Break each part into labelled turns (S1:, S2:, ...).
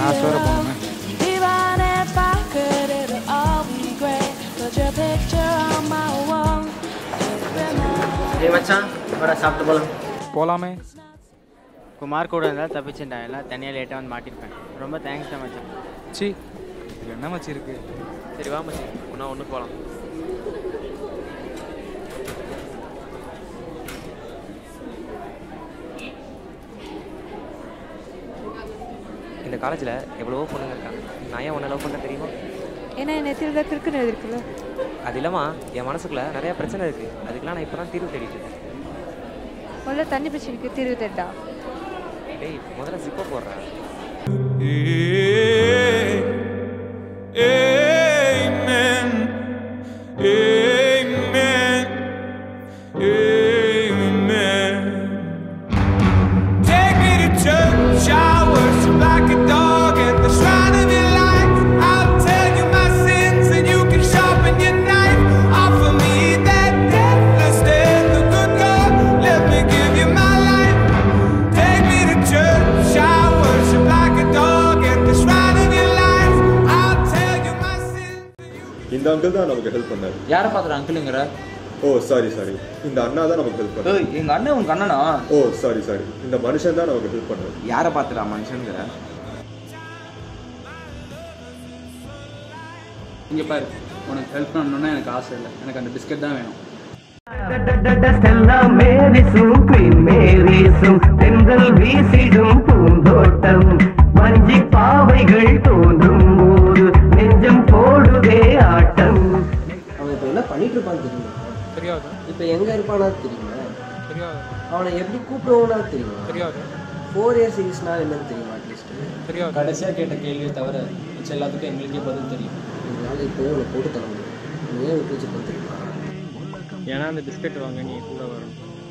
S1: Class வேறு போகணுமே
S2: Even if I could, it'll all be great. Put your picture on my wall. Every night.
S3: ஏய் மச்சான் வர சாப்பிட்டு போகலாம்
S1: போகலாமே
S3: குமார் கூட இருந்தால் தப்பிச்சுட்டேன் எல்லாம் தனியாக லேட்டாக வந்து மாட்டிருப்பேன் ரொம்ப தேங்க்ஸ் தான் மச்சான்
S1: சி இது என்ன மச்சி இருக்கு
S4: சரி வா மச்சி ஒன்றா ஒன்று போகலாம் இந்த காலேஜில் எவ்வளவோ பொண்ணுங்க இருக்காங்க நான் ஏன் உன்னை லவ் பண்ண தெரியுமா
S5: ஏன்னா என் நெத்தியில் தான் திருக்குன்னு இருக்குல்ல
S4: அது இல்லாமல் என் மனசுக்குள்ள நிறைய பிரச்சனை இருக்குது அதுக்கெல்லாம் நான் இப்போ தான் தீர்வு தேடிட்டு இருக்கேன்
S5: முதல்ல தண்ணி பிரச்சனைக்கு தீர்வு தேட்டா
S4: டேய் முதல்ல சிப்பை போடுறேன்
S6: Amen. Amen. Amen. Take me to church. I worship like a dog at the shrine of your life. I'll tell you my sins and you can sharpen your knife. Offer me that deathless death, the good God. Let me give you my life. Take me to church. I worship like a dog at the shrine of your life. I'll tell you my sins.
S7: இந்த uncle தான் நமக்கு help பண்ணாரு
S8: யாரை பார்த்துற அங்கிளுங்கிற
S7: ஓ sorry sorry இந்த அண்ணா தான் நமக்கு help பண்ணாரு
S8: ஏய் எங்க அண்ணன் உங்க அண்ணனா
S7: ஓ சாரி சாரி இந்த மனுஷன் தான் நமக்கு ஹெல்ப் பண்ணாரு
S8: யாரை பார்த்துடா மனுஷனுங்கிற
S9: இங்கே பாரு உனக்கு ஹெல்ப் பண்ணணும்னா எனக்கு ஆசை இல்லை எனக்கு அந்த பிஸ்கட் தான் வேணும்
S10: எல்லாம் மேரிசும் குயின் மேரிசும் தென்றல் வீசிடும் பூந்தோட்டம் வஞ்சி பாவைகள் தோன்றும் போது நெஞ்சம் போடுதே ஆட்டம்
S3: அவன் இப்போ என்ன பண்ணிட்டு இருப்பான்னு தெரியுமா
S1: தெரியாது
S3: இப்போ எங்கே இருப்பானா தெரியுமா
S1: தெரியாது
S3: அவனை எப்படி கூப்பிடுவோம்னா தெரியுமா
S1: தெரியாது
S3: ஃபோர் இயர்ஸ் சீரீஸ்னா என்னன்னு தெரியுமா அட்லீஸ்ட்
S1: தெரியாது
S9: கடைசியாக கேட்ட கேள்வியை தவிர மிச்சம் எல்லாத்துக்கும் எங்களுக்கே பதில் தெரியும்
S3: இதனால இப்போவே உன்னை போட்டு தர முடியும் நீ ஏன் விட்டு வச்சு தெரியுமா
S4: ஏன்னா அந்த பிஸ்கட் வாங்க நீ கூட வரும்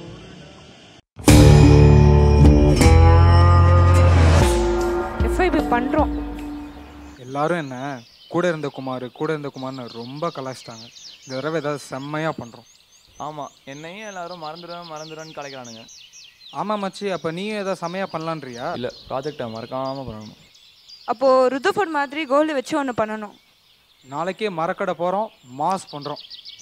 S5: எஃப்ஐபி பண்ணுறோம்
S1: எல்லாரும் என்ன கூட இருந்த குமார் கூட இருந்த குமார்னு ரொம்ப கலாச்சிட்டாங்க இந்த தடவை ஏதாவது செம்மையாக பண்ணுறோம்
S9: ஆமாம் என்னையும் எல்லாரும் மறந்துடுவேன் மறந்துடுவேன்னு கலைக்கிறானுங்க
S1: ஆமாம் மச்சி அப்போ நீயும் ஏதாவது செம்மையாக பண்ணலான்றியா
S9: இல்லை ப்ராஜெக்டை மறக்காமல் பண்ணணும்
S5: அப்போது ருதுஃபுட் மாதிரி கோல்டு வச்சு ஒன்று பண்ணணும்
S1: நாளைக்கே மரக்கடை போகிறோம் மாஸ் பண்ணுறோம்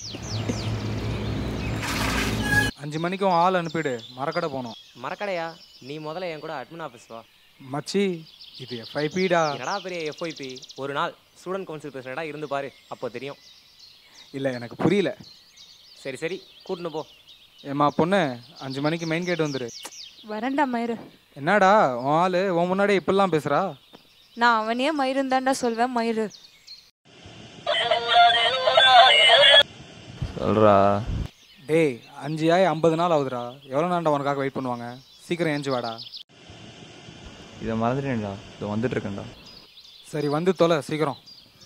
S1: அஞ்சு மணிக்கும் ஆள் அனுப்பிடு மரக்கடை போகணும்
S4: மறக்கடையா நீ முதல்ல என் கூட அட்மின் ஆஃபீஸ் வா
S1: மச்சி இது எஃப்ஐபிடா
S4: என்னடா பெரிய எஃப்ஒய்பி ஒரு நாள் ஸ்டூடெண்ட் கவுன்சில் பிரசிடெண்ட்டாக இருந்து பாரு அப்போ தெரியும்
S1: இல்லை எனக்கு புரியல
S4: சரி சரி கூட்டின்னு போ
S1: ஏம்மா பொண்ணு அஞ்சு மணிக்கு மெயின் கேட் வந்துரு
S5: வரண்டா மயிறு
S1: என்னடா உன் ஆளு உன் முன்னாடி இப்படிலாம் பேசுறா
S5: நான் அவனையே மயிரும் தாண்டா சொல்வேன் மயிறு
S9: சொல்கிறா
S1: டேய் அஞ்சு ஆய் ஐம்பது நாள் ஆகுதுடா எவ்வளோ நாள்டா உனக்காக வெயிட் பண்ணுவாங்க சீக்கிரம் ஏஞ்சி வாடா
S9: இதை மறந்துட்டேன்டா இதை வந்துட்டு இருக்கேன்டா
S1: சரி வந்து தொலை சீக்கிரம்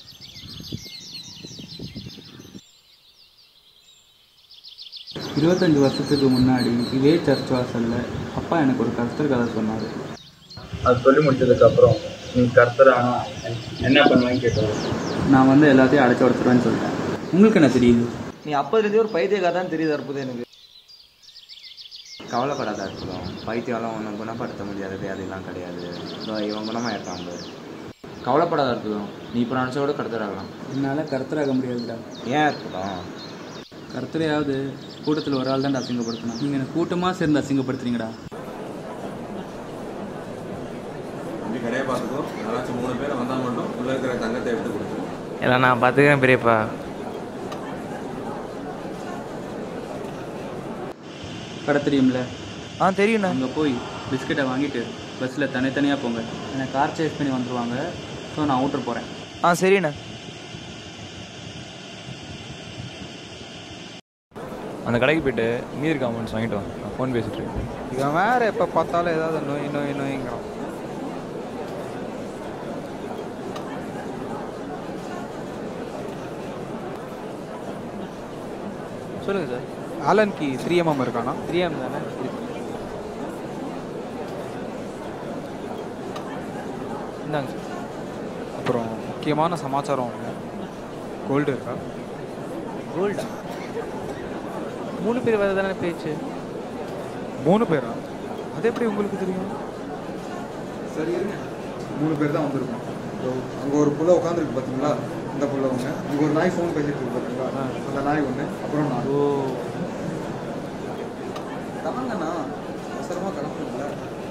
S9: இருபத்தஞ்சு வருஷத்துக்கு முன்னாடி இதே சர்ச் வாசலில் அப்பா எனக்கு ஒரு கர்த்தர் கதை சொன்னார் அது சொல்லி முடிச்சதுக்கப்புறம் நீ கர்த்தர் ஆனால் என்ன பண்ணுவேன்னு கேட்டார் நான் வந்து எல்லாத்தையும் அடைச்சி உடச்சிருவேன்னு சொல்லிட்டேன் உங்களுக்கு என்ன தெரியுது
S8: நீ அப்போதுலேருந்தே ஒரு பைத்தியக்கார தான் தெரியுது அற்புதம் எனக்கு கவலைப்படாத அற்புதம் பைத்தியம்லாம் ஒன்றும் குணப்படுத்த முடியாத வியாதிலாம் கிடையாது இதோ இவன் குணமாக இருக்கான் பாரு கவலைப்படாத அற்புதம் நீ இப்போ நினச்சா கூட கருத்தராகலாம்
S9: என்னால் கர்த்தராக முடியாதுடா
S8: ஏன் அற்புதம்
S9: கர்த்தரையாவது கூட்டத்தில் ஒரு ஆள் தான் அசிங்கப்படுத்தணும் நீங்கள் எனக்கு கூட்டமாக சேர்ந்து அசிங்கப்படுத்துறீங்கடா
S7: இப்படி கடையை பார்த்துக்கோ யாராச்சும் மூணு பேர் வந்தால் மட்டும் உள்ள இருக்கிற தங்கத்தை எடுத்து கொடுத்துரு
S4: எல்லாம் நான் பார்த்துக்கிறேன் பெரியப்பா
S9: கடை தெரியும்ல
S4: ஆ தெரியுண்ணா
S9: அங்கே போய் பிஸ்கட்டை வாங்கிட்டு பஸ்ஸில் தனித்தனியாக போங்க என்னை கார் சேஸ் பண்ணி வந்துடுவாங்க ஸோ நான் அவுட்டர் போகிறேன்
S4: ஆ சரிண்ணா
S9: அந்த கடைக்கு போயிட்டு மீதி காமெண்ட்ஸ் வாங்கிட்டு வா நான் ஃபோன் பேசிட்டு இருக்கேன்
S1: இவன் வேற எப்போ பார்த்தாலும் ஏதாவது நோய் நோய் நோய்ங்கிறான்
S4: சொல்லுங்கள் சார்
S1: ஆலன்கி த்ரீ எம்எம் இருக்கானா
S4: த்ரீ எம் தானே இருக்கு இந்தாங்க சார்
S1: அப்புறம் முக்கியமான சமாச்சாரம் ஒன்று கோல்டு இருக்கா
S4: கோல்டா மூணு பேர் வரது தானே பேச்சு
S1: மூணு பேரா அது எப்படி உங்களுக்கு தெரியும்
S7: சரி இருங்க
S11: மூணு பேர் தான் வந்திருக்கோம் அங்கே ஒரு புள்ள உட்காந்துருக்கு பார்த்தீங்களா இந்த புள்ள ஒன்று இங்கே ஒரு நாய் ஃபோன் பேசிட்டு இருக்கு பார்த்தீங்களா அந்த நாய் ஒன்று அப்புறம் நான் ஓ தாங்கண்ணா அவசரமாக கிளம்புங்களா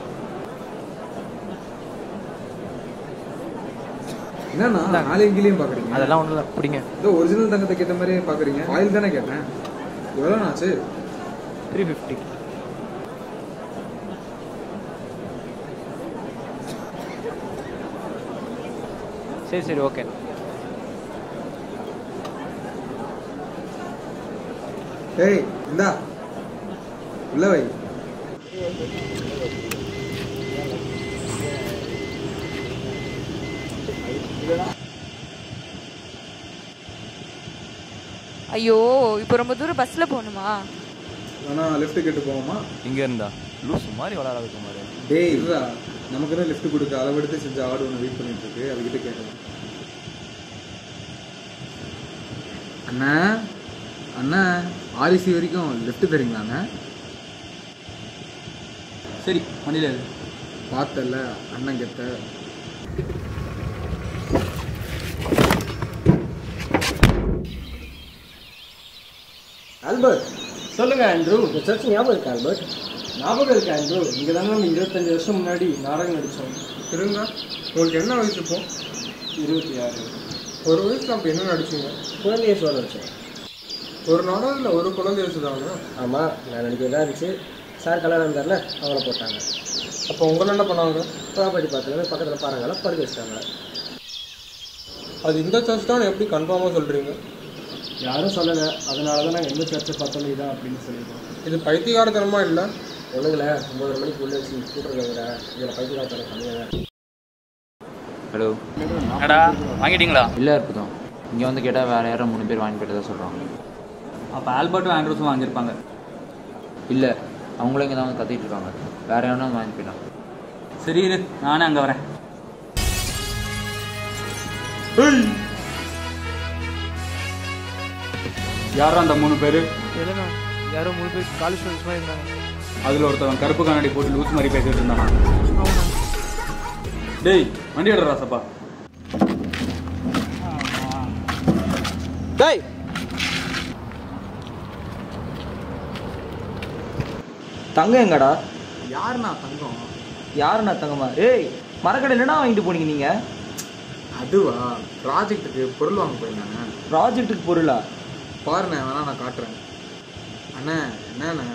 S11: என்னண்ணா நாளையும் கீழேயும் பார்க்குறீங்க
S3: அதெல்லாம் ஒன்றும் இல்லை பிடிங்க
S11: இதோ ஒரிஜினல் தங்கத்தை கேட்ட மாதிரியே பார்க்குறீங்க ஆயில் தானே கேட்டேன் எவ்வளோ ஆச்சு
S3: த்ரீ ஃபிஃப்டி சரி சரி ஓகே
S11: ஏய் இந்தா உள்ள வை
S5: ஐயோ இப்போ ரொம்ப தூரம் பஸ்ஸில் போகணுமா
S11: வேணா லெஃப்ட் கேட்டு போவோமா
S12: இங்கே இருந்தா லூஸ் மாதிரி விளாடாத குமார்
S11: டேய் இல்லா நமக்கு தான் லிஃப்ட் கொடுக்க அளவெடுத்து செஞ்ச ஆடு ஒன்று வெயிட் பண்ணிட்டு இருக்கு அதுக்கிட்ட கேட்கலாம் அண்ணா அண்ணா ஆர்இசி வரைக்கும் லெஃப்ட் தரீங்களாண்ணா
S9: சரி வண்டியில் இரு.
S11: பார்த்தல அண்ணன் கெட்ட
S13: ஆல்பர்ட் சொல்லுங்க ஆண்ட்ரூ இந்த சர்ச் ஞாபகம் இருக்கா ஆல்பர்ட் ஞாபகம் இருக்கு ஆண்ட்ரூ இங்கே தானே நம்ம இருபத்தஞ்சு வருஷம் முன்னாடி நாடகம் நடித்தோம்
S11: இருங்க உங்களுக்கு என்ன வயசு இப்போ
S13: இருபத்தி ஆறு
S11: ஒரு வயசுல அப்போ என்ன நடிச்சீங்க
S13: குழந்தைய சோழ வச்சேன்
S11: ஒரு நாடகத்தில் ஒரு குழந்தை வச்சுதாங்க
S13: ஆமாம் நான் நடிக்கிறதா இருந்துச்சு சார் கல்யாணம் இருந்தார்ல அவங்கள போட்டாங்க
S11: அப்போ உங்களை என்ன பண்ணாங்க
S13: ப்ராப்பர்ட்டி பார்த்துல பக்கத்தில் பாருங்கலாம் படுக்க வச்சிட்டாங்க
S11: அது இந்த சர்ச் தான் எப்படி கன்ஃபார்மாக சொல்கிறீங்க
S13: யாரும் சொல்லலை அதனால தான் நாங்கள் எந்த சர்ச்சை பார்த்தாலும் இதான் அப்படின்னு சொல்லியிருக்கோம்
S11: இது பைத்தியகாரத்தனமா இல்லை
S13: ஒன்றுங்களே ஒம்பது மணிக்கு உள்ள வச்சு கூட்டுறத இதில் பைத்தியகாரத்தனம் கம்மியாக தான்
S8: ஹலோ
S9: என்னடா வாங்கிட்டீங்களா
S8: இல்லை அற்புதம் இங்கே வந்து கேட்டால் வேறு யாரும் மூணு பேர் வாங்கி போயிட்டதா சொல்கிறாங்க
S9: அப்போ ஆல்பர்ட்டும் ஆண்ட்ரூஸும் வாங்கியிருப்பாங்க
S8: இல்லை அவங்களும் இங்கே தான் வந்து கத்திட்டு இருக்காங்க வேறு யாரும் வந்து வாங்கி போயிட்டாங்க
S9: சரி இரு நானே அங்கே வரேன் யாரும் அந்த மூணு பேர்
S3: இல்லைண்ணா யாரோ மூணு பேர் காலேஜ் ஃப்ரெண்ட்ஸ் மாதிரி இருந்தாங்க
S9: அதில் ஒருத்தவன் கருப்பு கண்ணாடி போட்டு லூஸ் மாதிரி பேசிட்டு இருந்தானா டேய் வண்டி எடுற ராசப்பா
S3: டேய்
S14: தங்கம் எங்கடா
S11: யாருண்ணா தங்கம்
S14: யாருண்ணா தங்கம்மா ஏய் மரக்கடையில் என்ன வாங்கிட்டு போனீங்க நீங்க
S11: அதுவா ப்ராஜெக்ட்டுக்கு பொருள் வாங்க போயிருந்தாங்க
S14: ப்ராஜெக்ட்டுக்கு பொருளா
S11: பாருண்ணே வேணா நான் காட்டுறேன் அண்ணே என்னண்ணே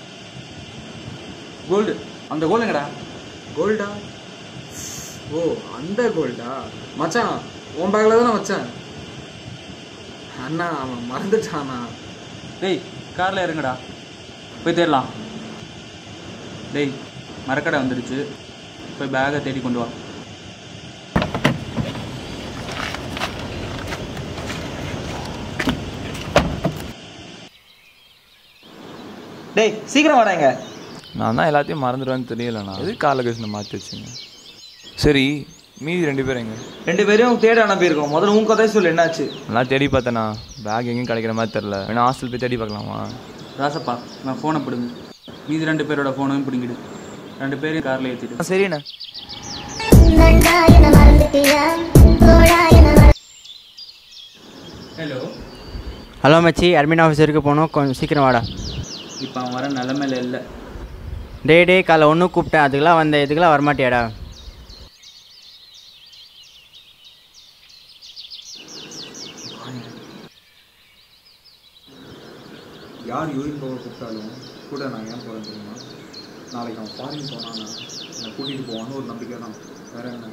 S9: கோல்டு அந்த கோல்டு எங்கடா
S11: கோல்டா ஓ அந்த கோல்டா மச்சான் உன் பேக்கில் தானே வச்சேன் அண்ணா அவன் மறந்துட்டானா
S9: டேய் காரில் இறங்குடா போய் தேடலாம் டேய் மரக்கடை வந்துடுச்சு போய் பேக்கை தேடி கொண்டு வா
S14: டேய் சீக்கிரம் வாடாங்க
S12: நான் தான் எல்லாத்தையும் மறந்துடுவேன்னு தெரியலண்ணா எது கார் லொகேஷனை மாற்றி வச்சுங்க சரி மீதி ரெண்டு பேரும் எங்க
S14: ரெண்டு பேரும் தேட அனுப்பியிருக்கோம் முதல்ல உன் கதை சொல்லு என்னாச்சு
S12: நல்லா தேடி பார்த்தேண்ணா பேக் எங்கேயும் கிடைக்கிற மாதிரி தெரில வேணா ஹாஸ்டல் போய் தேடி பார்க்கலாமா
S9: ராசப்பா நான் ஃபோனை பிடுங்க மீதி ரெண்டு பேரோட ஃபோனையும் பிடிங்கிடு ரெண்டு பேரையும் காரில் ஏற்றிட்டு
S3: சரிண்ணா
S9: ஹலோ
S3: ஹலோ மச்சி அட்மின் ஆஃபீஸருக்கு போகணும் கொஞ்சம் சீக்கிரம் வாடா
S9: இப்போ அவன் வர நிலமையில இல்லை
S3: டே டே காலைல ஒன்றும் கூப்பிட்டேன் அதுக்கெல்லாம் வந்த இதுக்கெல்லாம் வரமாட்டியாடா
S11: யார் யூரின் போக கூப்பிட்டாலும் கூட நான் ஏன் போகிறேன் தெரியுமா நாளைக்கு அவன் ஃபாரின் போனான்னா என்னை கூட்டிகிட்டு போவான்னு ஒரு நம்பிக்கை தான் வேற என்ன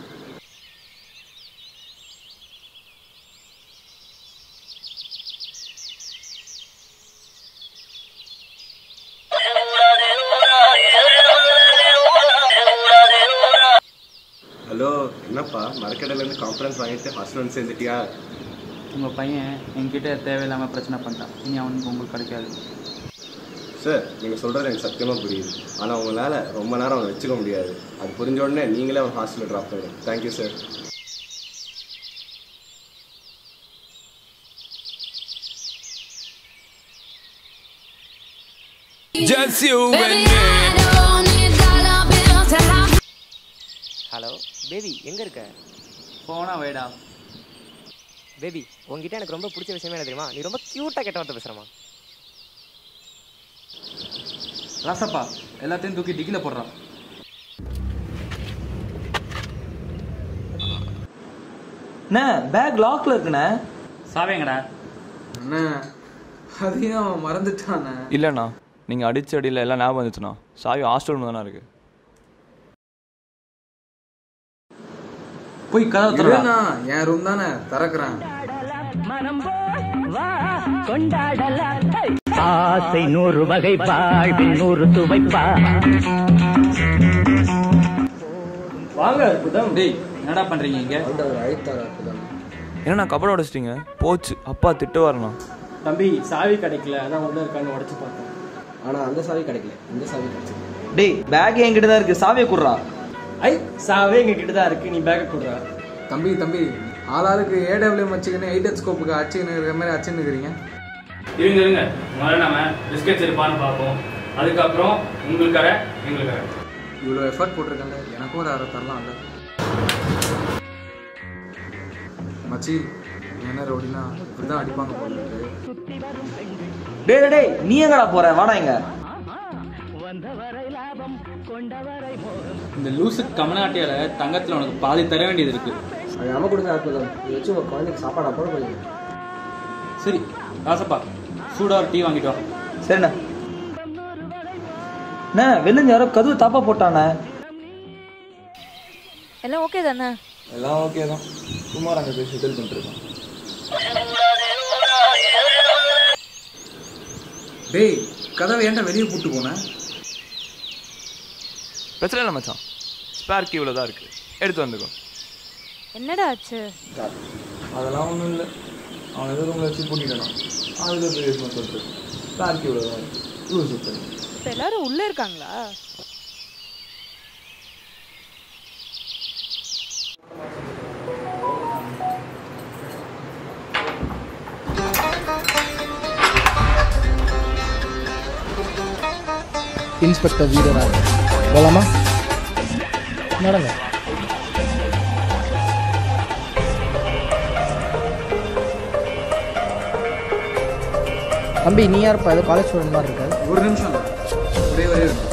S15: ஹலோ என்னப்பா மரக்கடையிலேருந்து கான்ஃபரன்ஸ் வாங்கிட்டு ஹாஸ்டல் வந்து சேர்ந்துட்டியா
S9: உங்கள் பையன் என்கிட்ட தேவையில்லாமல் பிரச்சனை பண்ணிட்டான் இனி அவனுக்கு உங்களுக்கு கிடைக்காது
S15: சார் நீங்கள் சொல்கிறது எனக்கு சத்தியமாக புரியுது ஆனால் உங்களால் ரொம்ப நேரம் அவனை வச்சுக்க முடியாது அது புரிஞ்ச உடனே நீங்களே அவன் ஹாஸ்டலில் ட்ராப் பண்ணிடுங்க thank you sir
S6: Just you and me.
S4: Hello baby எங்கே இருக்க
S9: போனா வைடா
S4: பேபி உங்ககிட்ட எனக்கு ரொம்ப பிடிச்ச விஷயமே என்ன தெரியுமா நீ ரொம்ப க்யூட்டாக கெட்ட வார்த்தை பேசுகிறமா
S9: ராசப்பா எல்லாத்தையும் தூக்கி டிக்கில போடுறான்
S14: அண்ணே பேக் லாக்ல இருக்குண்ணே
S9: சாவேங்கடா
S11: அண்ணா அதையும் அவன் மறந்துட்டானே
S12: இல்லைண்ணா நீங்கள் அடிச்ச அடியில் எல்லாம் ஞாபகம் வந்துச்சுண்ணா சாவி ஹாஸ்டல் தானே இருக்கு
S9: போய் கதவை திறடா.
S11: இருண்ணா என் ரூம் தானே திறக்கிறேன்
S10: ஆசை நூறு வகை வாழ்வில் நூறு துவைப்பா
S13: வாங்க அற்புதம்
S9: டேய் என்னடா பண்றீங்க இங்க
S12: என்னண்ணா கபட உடச்சிட்டீங்க போச்சு அப்பா திட்டு வரணும்
S13: தம்பி சாவி கிடைக்கல அதான் உள்ள இருக்கான்னு உடச்சு பார்த்தேன்
S3: ஆனால் அந்த சாவி கிடைக்கல இந்த சாவி கிடைச்சது
S14: டேய் பேக் என்கிட்ட தான் இருக்கு சாவியை குடுறா
S13: ஐ சாவே எங்க கிட்ட தான் இருக்கு நீ பேக்கை கொடுறா
S11: தம்பி தம்பி ஆளாளுக்கு ஏடபிள்யூஎம் வச்சுக்கின்னு எயிட் ஸ்கோப்புக்கு அச்சுன்னு இருக்கிற மாதிரி அச்சுன்னு இருக்கிறீங்க
S9: இருங்க இருங்க முதல்ல நம்ம பிஸ்கெட்ஸ் இருப்பான்னு பார்ப்போம் அதுக்கப்புறம் உங்களுக்கு கடை எங்களுக்கு கடை
S11: இவ்வளோ எஃபர்ட் போட்டிருக்கேன்ல எனக்கும் ஒரு அரை தரலாம்ல மச்சி என்ன ரோடினா இப்படி தான் அடிப்பாங்க போல இருக்கு
S14: டேய் டேய், டேய் நீ எங்கடா போற வாடா இங்க
S9: இந்த லூசு கமநாட்டியால தங்கத்துல உனக்கு பாதி தர வேண்டியது இருக்கு
S3: அது நம்ம கொடுங்க அற்புதம் இதை வச்சு உங்கள் குழந்தைக்கு சாப்பாடு அப்புறம் பண்ணுங்க
S9: சரி ராசப்பா சூடா ஒரு டீ வாங்கிட்டு வா
S14: சரிண்ணே அண்ணே வெளில யாரோ கதவு தாப்பா போட்டானே
S5: எல்லாம் ஓகே தானே
S12: எல்லாம் ஓகே தான் குமார் அங்கே போய் செட்டில் பண்ணிருக்கான்
S11: டேய் கதவை ஏன்டா வெளியே கூட்டு போனேன்
S12: பிரச்சனை இல்லை மச்சான் ஸ்பேர் கீ இவ்வளோ தான் இருக்குது எடுத்து வந்துக்கோ
S5: என்னடா ஆச்சு
S12: அதெல்லாம் ஒன்றும் இல்லை அவன் ஏதோ ரூமில் வச்சு பூட்டிட்டான் அதில் போய் யூஸ் சொல்லிட்டு ஸ்பேர் கீ இவ்வளோ தான் இருக்குது யூஸ் பண்ணி
S5: இப்போ எல்லாரும் உள்ள இருக்காங்களா
S16: இன்ஸ்பெக்டர் வீரராஜ் போலாமா நடங்க தம்பி நீ யாருப்பா ஏதோ காலேஜ் ஸ்டூடெண்ட் மாதிரி இருக்க
S11: ஒரு நிமிஷம் ஒரே ஒரே ஒரு நிமிஷம்.